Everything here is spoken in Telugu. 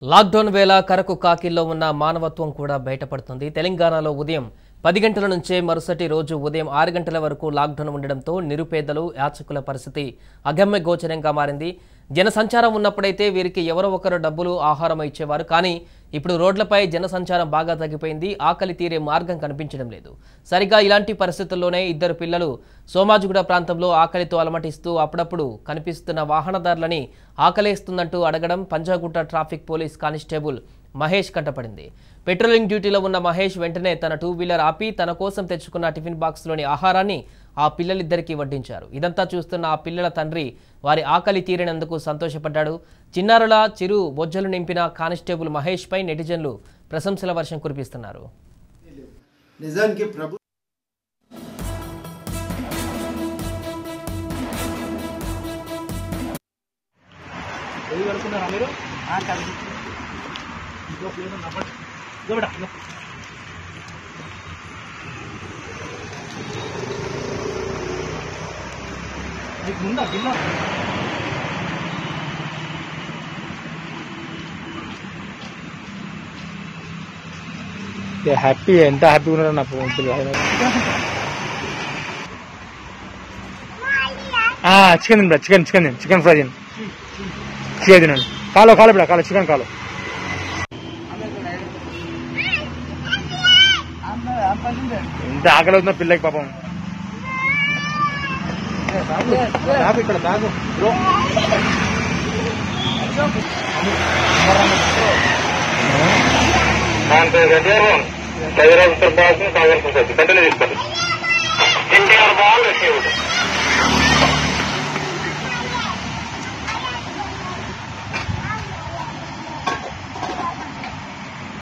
లాక్డౌన్ వేళ కరకు కాకిల్లో ఉన్న మానవత్వం కూడా బయటపడుతుంది తెలంగాణలో ఉదయం పది గంటల నుంచే మరుసటి రోజు ఉదయం ఆరు గంటల వరకు లాక్డౌన్ ఉండడంతో నిరుపేదలు యాచకుల పరిస్థితి అగమ్య గోచరంగా మారింది జనసంచారం ఉన్నప్పుడైతే వీరికి ఎవరో ఒకరు డబ్బులు ఆహారం ఇచ్చేవారు కానీ ఇప్పుడు రోడ్లపై జనసంచారం బాగా తగ్గిపోయింది ఆకలి తీరే మార్గం కనిపించడం లేదు సరిగా ఇలాంటి పరిస్థితుల్లోనే ఇద్దరు పిల్లలు సోమాజిగూడ ప్రాంతంలో ఆకలితో అలమటిస్తూ అప్పుడప్పుడు కనిపిస్తున్న వాహనదారులని ఆకలేస్తుందంటూ అడగడం Panjagutta traffic police constable Mahesh కంటపడింది పెట్రోలింగ్ డ్యూటీలో ఉన్న మహేష్ వెంటనే తన టూ వీలర్ ఆపి తన కోసం తెచ్చుకున్న టిఫిన్ బాక్స్లోని ఆహారాన్ని ఆ పిల్లలిద్దరికీ వడ్డించారు ఇదంతా చూస్తున్న ఆ పిల్లల తండ్రి వారి ఆకలి తీరినందుకు సంతోషపడ్డాడు చిన్నారుల చిరు బొజ్జలు నింపిన కానిస్టేబుల్ మహేష్ పై నెటిజన్లు ప్రశంసల వర్షం కురిపిస్తున్నారు నిజానికి ప్రభు ఎది కడుక్కున్నారా మీరు ఇంకో ప్లేట్ ఉందా బట్ ఇదో బిడ్డ, ఇదో. మీకు ముందా గిన్నె హ్యాపీ ఎంత హ్యాపీగా ఉన్నారో నా పిల్లలు చికెన్ తినరా చికెన్ చికెన్ తిను చికెన్ ఫ్రై తిను చికెన్ తినండి కాలో కాలో బిడ కాలో చికెన్ కాలో ఎంత ఆకలి అవుతుందో పిల్లకి పాపం బ్యాగ్ ఇక్కడ బ్యాగ్ బ్రో కంటిన్యూ తీసుకోండి ఎన్టీఆర్ బాల్